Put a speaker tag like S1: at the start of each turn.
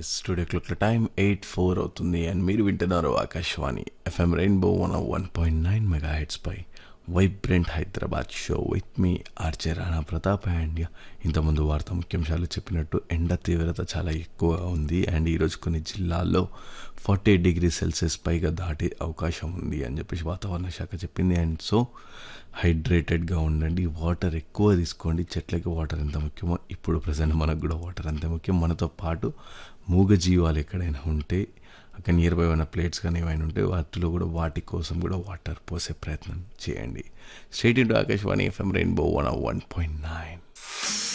S1: studio క్లాక్ల time eight four అవుతుంది and మీరు వింటున్నారు Akashvani FM Rainbow one one point nine mega హెడ్స్పై వైబ్రెంట్ హైదరాబాద్ షో విత్ మీ ఆర్జే రాణా ప్రతాప్ అండ్ ఇంతకుముందు వార్తా ముఖ్యాంశాలు చెప్పినట్టు ఎండ తీవ్రత చాలా ఎక్కువగా ఉంది అండ్ ఈరోజు కొన్ని జిల్లాల్లో ఫార్టీ డిగ్రీ సెల్సియస్ పైగా దాటే అవకాశం ఉంది అని చెప్పేసి వాతావరణ శాఖ చెప్పింది అండ్ సో హైడ్రేటెడ్గా ఉండండి వాటర్ ఎక్కువ తీసుకోండి చెట్లకి వాటర్ ఎంత ముఖ్యమో ఇప్పుడు ప్రజెంట్ మనకు కూడా వాటర్ అంతే ముఖ్యం మనతో పాటు మూగజీవాలు ఎక్కడైనా ఉంటే అక్కడ నియర్ బై ఉన్న ప్లేట్స్ కానీ ఏమైనా ఉంటే వాటిలో కూడా వాటి కోసం కూడా వాటర్ పోసే ప్రయత్నం చేయండి state into Akashvani FM Rainbow one one point nine